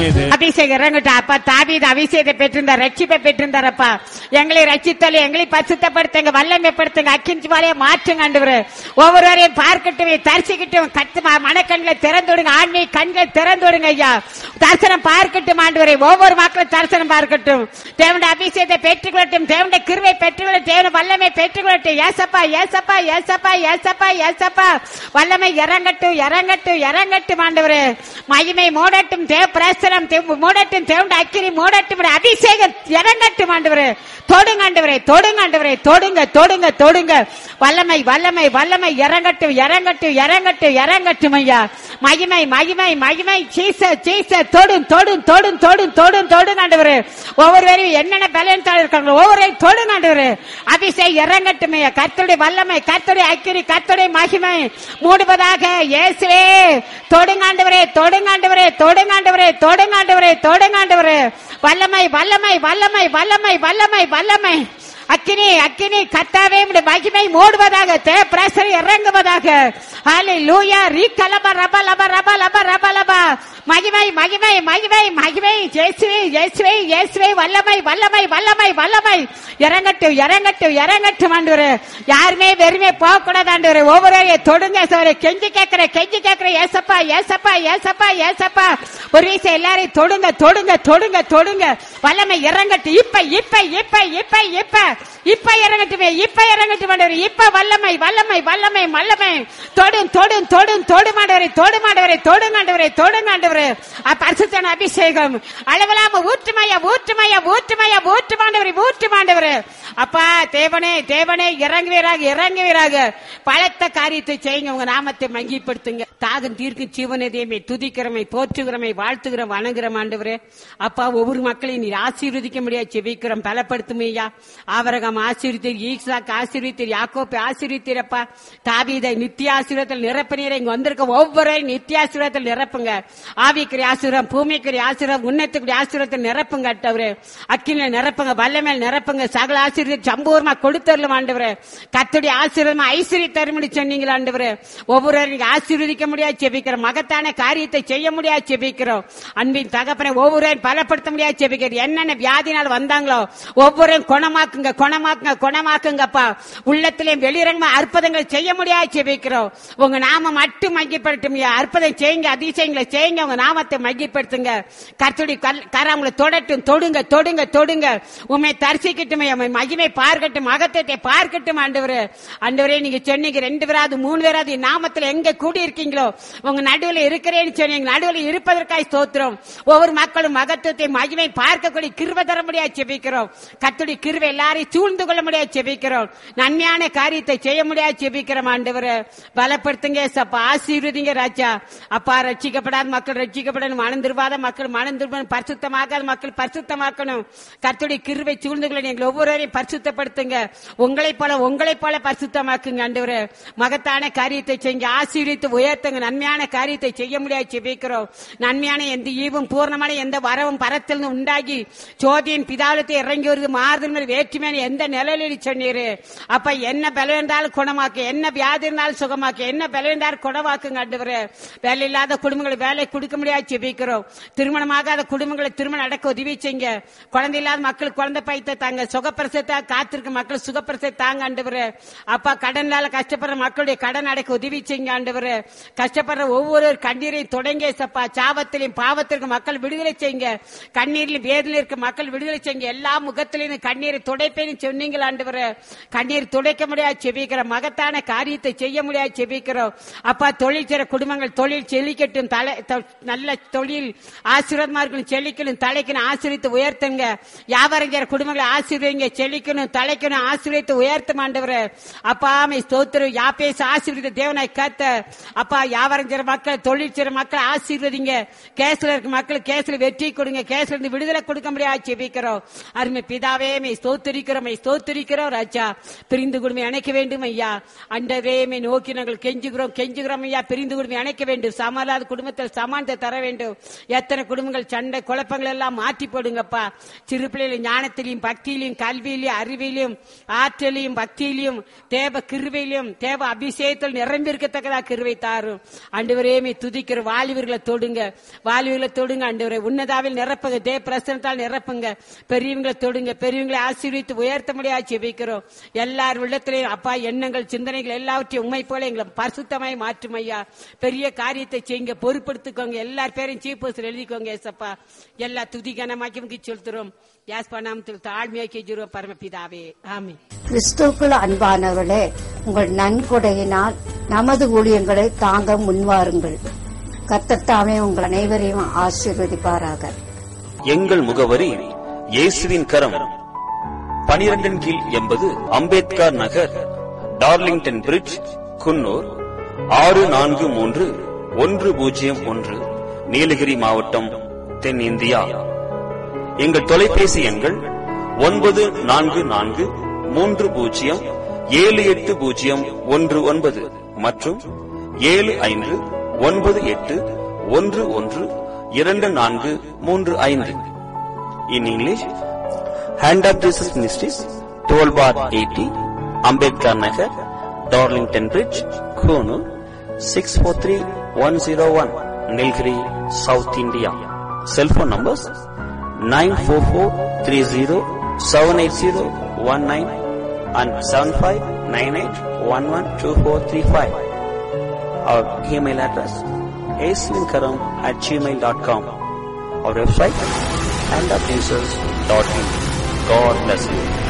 செய்து அபிஷேகம் இறங்கட்டும் அப்பா தாவீது அபிஷேகத்தை பெற்றிருந்தார் ரட்சிப்பை பெற்றிருந்தாரப்பா எங்களை ரட்சித்தல் எங்களை பசுத்தப்படுத்துங்க வல்லமைப்படுத்துங்க அக்கிஞ்சி வாழைய மாற்றுங்க ஆண்டவரே ஒவ்வொருவரையும் பார்க்கட்டும் தரிசிக்கட்டும் கத்து மனக்கண்களை திறந்துடுங்க ஆன்மீக கண்களை திறந்துடுங்க ஐயா தரிசனம் பார்க்கட்டும் ஆண்டவரே ஒவ்வொரு மக்களும் தரிசனம் பார்க்கட்டும் தேவனுடைய அபிஷேகத்தை பெற்றுக்கொள்ளட்டும் தேவனுடைய கிருவை பெற்றுக்கொள்ளட்டும் தேவனுடைய வல்லமை பெற்றுக்கொள்ளட்டும் ஏசப்பா ஏசப்பா ஏசப்பா ஏசப்பா ஏசப்பா வல்லமை இறங்கட்டும் இறங்கட்டும் இறங்கட்டும் ஆண்டவரே மகிமை மூடட்டும் தேவ பிரசனம் தேவ- மூடட்டும் தேவனுடைய அக்கினி மூடட்டும் அபிஷேகம் இறங்கட்டும் ஆண்டவரே தொடுங்க ஆண்டவரே தொடுங்க ஆண்டவரே தொடுங்க தொடுங்க தொடுங்க வல்லமை வல்லமை வல்லமை இறங்கட்டும் இறங்கட்டும் இறங்கட்டும் இறங்கட்டும் ஐயா மகிமை மகிமை மகிமை சீச சீச தொடும் தொடும் தொடும் தொடும் தொடும் தொடும் ஆண்டவரே ஒவ்வொருவரையும் என்னென்ன பலன் இருக்காங்களோ ஒவ்வொருவரையும் தொடும் ஆண்டவரே அபிஷேகம் இறங்கட்டும் ஐயா கர்த்தருடைய வல்லமை கர்த்தருடைய அக்கினி கர்த்தருடைய மகிமை மூடுவதாக இயேசுவே தொடுங்காண்டவரே தொடுங்காண்டவரே தொடுங்காண்டவரே தொடுங்காண்டவரே தொடுங்காண்டவரே வல்லமை வல்லமை வல்லமை வல்லமை வல்லமை வல்லமை அக்கினி அக்கினி கத்தாவே உம்முடைய மகிமை மூடுவதாக தே பிரசர் இறங்குவதாக ஹாலே லூயா ரீ கலப ரப லப ரப லப ரப லப மகிமை மகிமை மகிமை மகிமை இயேசுவே இயேசுவே இயேசுவே வல்லமை வல்லமை வல்லமை வல்லமை இறங்கட்டும் இறங்கட்டும் இறங்கட்டும் ஆண்டவரே யாருமே வெறுமே போக கூடாது ஆண்டவரே ஒவ்வொருவரையும் தொடுங்க சார் கெஞ்சி கேட்கிற கெஞ்சி கேட்கிற ஏசப்பா ஏசப்பா ஏசப்பா ஏசப்பா ஒரு விஷயம் எல்லாரையும் தொடுங்க தொடுங்க தொடுங்க தொடுங்க வல்லமை இறங்கட்டும் இப்ப இப்ப இப்ப இப்ப இப்ப இப்ப இறங்கட்டுமே இப்ப இறங்கட்டும் ஆண்டவரே இப்ப வல்லமை வல்லமை வல்லமை வல்லமை தொடும் தொடும் தொடும் தொடுமாண்டவரை தொடுமாண்டவரை தொடுங்காண்டவரை தொடுங்காண்டவரை பரிசுத்தன அபிஷேகம் அளவிலாம ஊற்றுமையா ஊற்றுமையா ஊற்றுமையா ஊற்றுமாண்டவரை ஊற்றுமாண்டவரை அப்பா தேவனே தேவனே இறங்குவீராக இறங்குவீராக பலத்த காரியத்தை செய்யுங்க உங்க நாமத்தை மங்கிப்படுத்துங்க தாகம் தீர்க்கும் ஜீவனதேமே துதிக்கிறமை போற்றுகிறமை வாழ்த்துகிறோம் வணங்குறோம் ஆண்டவரே அப்பா ஒவ்வொரு மக்களையும் நீர் ஆசீர்வதிக்க முடியாது செபிக்கிறோம் பலப்படுத்தும் ஐயா ஆவரகம் ஆசீர்வத்தீர் ஈசாக்கு ஆசீர்வத்தீர் யாக்கோப்பை ஆசீர்வத்தீரப்பா தாவீதை நித்திய ஆசீர்வத்தில் நிரப்ப நீரை இங்க வந்திருக்க ஒவ்வொரு நித்திய ஆசீர்வத்தில் நிரப்புங்க ஆவிக்குரிய ஆசீர்வாதம் பூமிக்குரிய ஆசீர்வாதம் உன்னத்துக்குரிய ஆசீர்வாதத்தில் நிரப்புங்க அட்டவரே அக்கினில நிரப்புங்க வல்லமேல் நிரப்புங்க சகல ஆசீர்வாதம் சம்பூர்ணமா கொடுத்தரலும் ஆண்டவரே கத்துடைய ஆசீர்வாதம் ஐஸ்வர்ய தருமணி சொன்னீங்களா ஆண்டவரே ஒவ்வொருவரும் நீங்க ஆசீர்வதிக்க முடியாது செபிக்கிறோம் மகத்தான காரியத்தை செய்ய முடியாது செபிக்கிறோம் அன்பின் தகப்பனை ஒவ்வொருவரையும் பலப்படுத்த முடியாது செபிக்கிறோம் என்னென்ன வியாதினால் வந்தாங்களோ ஒவ்வொருவரையும் குணமாக்குங்க குணமாக்குங்க குணமாக்குங்கப்பா உள்ளத்திலேயும் வெளிரங்கமா அற்புதங்களை செய்ய முடியாது செபிக்கிறோம் உங்க நாம மட்டும் மகிப்படுத்தும் அற்புதம் செய்யுங்க அதிசயங்களை செய்யுங்க உங்க நாமத்தை மகிப்படுத்துங்க கர்த்தருடைய கல்- கரம் உங்களை தொடட்டும் தொடுங்க தொடுங்க தொடுங்க உண்மை தரிசிக்கட்டும் உம்மை மகிமை பார்க்கட்டும் மகத்தத்தை பார்க்கட்டும் ஆண்டவரே ஆண்டவரே நீங்க சொன்னீங்க ரெண்டு பேராது மூணு பேராது என் நாமத்துல எங்க கூடி இருக்கீங்களோ உங்க நடுவில் இருக்கிறேன்னு சொன்னீங்க நடுவில் இருப்பதற்காக ஸ்தோத்திரம் ஒவ்வொரு மக்களும் மகத்துவத்தை மகிமை பார்க்கக்கூடிய கிருப தர முடியாது செபிக்கிறோம் கத்துடைய கிருவை எல்லாரையும் சூழ்ந்து கொள்ள முடியாது செபிக்கிறோம் நன்மையான காரியத்தை செய்ய முடியாது செபிக்கிறோம் ஆண்டவரே பலப்படுத்துங்க சப்பா ஆசீர்வதிங்க ராஜா அப்பா ரட்சிக்கப்படாத மக்கள் ரட்சிக்கப்படணும் மனம் திருவாத மக்கள் மனம் திரும்பணும் பரிசுத்தமாகாத மக்கள் பரிசுத்தமாக்கணும் கர்த்தருடைய கிருவை சூழ்ந்து கொள்ள எங்களை ஒவ்வொருவரையும் பரிசுத்தப்படுத்துங்க உங்களைப் போல உங்களைப் போல பரிசுத்தமாக்குங்க ஆண்டவரே மகத்தான காரியத்தை செய்யுங்க ஆசீர்வித்து உயர்த்துங்க நன்மையான காரியத்தை செய்ய முடியாது செபிக்கிறோம் நன்மையான எந்த ஈவும் பூர்ணமான எந்த வரவும் பரத்தில் உண்டாகி சோதியின் பிதாலத்தை இறங்கி வருது மாறுதல் மேல் வேற்றுமையான எந்த நிலையில சொன்னீரு அப்ப என்ன பலம் இருந்தாலும் குணமாக்கு என்ன வியாதி இருந்தாலும் சுகமாக்கு என்ன பலம் இருந்தாலும் குணமாக்குங்க ஆண்டவரே வேலை இல்லாத குடும்பங்களை வேலை கொடுக்க முடியாது செபிக்கிறோம் திருமணமாகாத குடும்பங்களை திருமணம் நடக்க உதவி செய்யுங்க குழந்தை இல்லாத மக்கள் குழந்தை பைத்த தாங்க சுகப்பிரசத்தை காத்திருக்க மக்கள் சுகப்பிரசத்தை தாங்க ஆண்டவரே அப்பா கடனால கஷ்டப்படுற மக்களுடைய கடன் அடைக்க உதவி செய்யுங்க ஆண்டவரே கஷ்டப்படுற ஒவ்வொரு கண்ணீரையும் தொடங்க சப்பா சாபத்திலையும் பாவத்திற்கு மக்கள் விடுதலை செய்யுங்க கண்ணீரிலும் வேதனையில் இருக்க மக்கள் விடுதலை செய்யுங்க எல்லா முகத்திலையும் கண்ணீரை துடைப்பேன்னு சொன்னீங்களா ஆண்டவரே கண்ணீர் துடைக்க முடியாது செபிக்கிறோம் மகத்தான காரியத்தை செய்ய முடியாது செபிக்கிறோம் அப்பா தொழில் செய்ற குடும்பங்கள் தொழில் செழிக்கட்டும் தலை தொ- நல்ல தொழில் ஆசீர்வாதமா இருக்கணும் செழிக்கணும் தலைக்கணும் ஆசீர்வித்து உயர்த்துங்க வியாபாரம் செய்ற குடும்பங்களை ஆசீர்வதிங்க செழிக்கணும் தலைக்கணும் ஆசீர்வித்து உயர்த்தும் ஆண்டவரே அப்பா மை ஸ்தோத்திரம் யாப்பேச ஆசீர்வதித்த தேவனாய் காத்த அப்பா வியாபாரம் செய்ற மக்கள் தொழில் செய்ற மக்கள் ஆசீர்வதிங்க கேஸ்ல இருக்க மக்கள் கேஸ்ல வெற்றி கொடுங்க கேஸ்ல இருந்து விடுதலை கொடுக்க முடியாது செபிக்கிறோம் அருமை பிதாவே மை ஸ்தோத்திரிக்கிறோம் மை ஸ்தோத்திரிக்கிறோம் ராஜா பிரிந்து குடும்பம் அணைக்க வேண்டும் ஐயா அண்டவே மை நோக்கி நாங்கள் கெஞ்சுகிறோம் கெஞ்சுகிறோம் ஐயா பிரிந்து குடும்பம் அணைக்க வேண்டும் சமாளாத குடும்பத்தில் சமானத்தை தர வேண்டும் எத்தனை குடும்பங்கள் சண்டை குழப்பங்கள் எல்லாம் மாற்றி போடுங்கப்பா சிறு பிள்ளைகள் ஞானத்திலையும் பக்தியிலையும் கல்வியிலையும் ஞானத்திலையும் அறிவிலையும் ஆற்றலையும் பக்தியிலையும் தேவ கிருவையிலும் தேவ அபிஷேகத்தில் நிரம்பியிருக்கத்தக்கதா கிருவை தாரும் ஆண்டவரே மீ துதிக்கிற வாலிபர்களை தொடுங்க வாலிபர்களை தொடுங்க ஆண்டவரே உன்னதாவில் நிரப்புங்க தேவ பிரசனத்தால் நிரப்புங்க பெரியவங்களை தொடுங்க பெரியவங்களை ஆசீர்வித்து உயர்த்த முடியாது ஜெபிக்கிறோம் எல்லார் உள்ளத்திலையும் அப்பா எண்ணங்கள் சிந்தனைகள் எல்லாவற்றையும் உண்மை போல எங்களை பரிசுத்தமாய் மாற்றும் ஐயா பெரிய காரியத்தை செய்யுங்க பொறுப்படுத்திக்கோங்க எல்லார் பேரையும் சீஃப் எழுதிக்கோங்க ஏசப்பா எல்லா துதி கனமாக்கி செலுத்துறோம் யாஸ்பா நாமத்தில் தாழ்மையாக்கி ஜீரோ பரமபிதாவே ஆமென் கிறிஸ்துவுக்குள் அன்பானவர்களே உங்கள் நன்கொடையினால் நமது ஊழியங்களை தாங்க முன்வாருங்கள் கத்தத்தாமே உங்கள் அனைவரையும் ஆசீர்வதிப்பாராக எங்கள் முகவரி இயேசுவின் கரம் பனிரெண்டின் கீழ் எண்பது அம்பேத்கர் நகர் டார்லிங்டன் பிரிட்ஜ் குன்னூர் ஆறு நான்கு மூன்று ஒன்று பூஜ்ஜியம் ஒன்று நீலகிரி மாவட்டம் தென்னிந்தியா எங்கள் தொலைபேசி எண்கள் ஒன்பது நான்கு நான்கு மூன்று பூஜ்ஜியம் ஏழு எட்டு பூஜ்ஜியம் ஒன்று ஒன்பது மற்றும் ஏழு ஐந்து ஒன்பது எட்டு ஒன்று ஒன்று இரண்டு நான்கு மூன்று ஐந்து in English hand of Jesus ministries twelve bar eighty Ambedkar Nagar Darlington bridge Coonoor six four three one zero one Nilgiri South India cellphone numbers nine four four three zero seven eight zero one nine and seven five nine eight one one two four three five our email address ஏசுவின்கரம் at Gmail dot com our website and of Jesus.in. God bless you.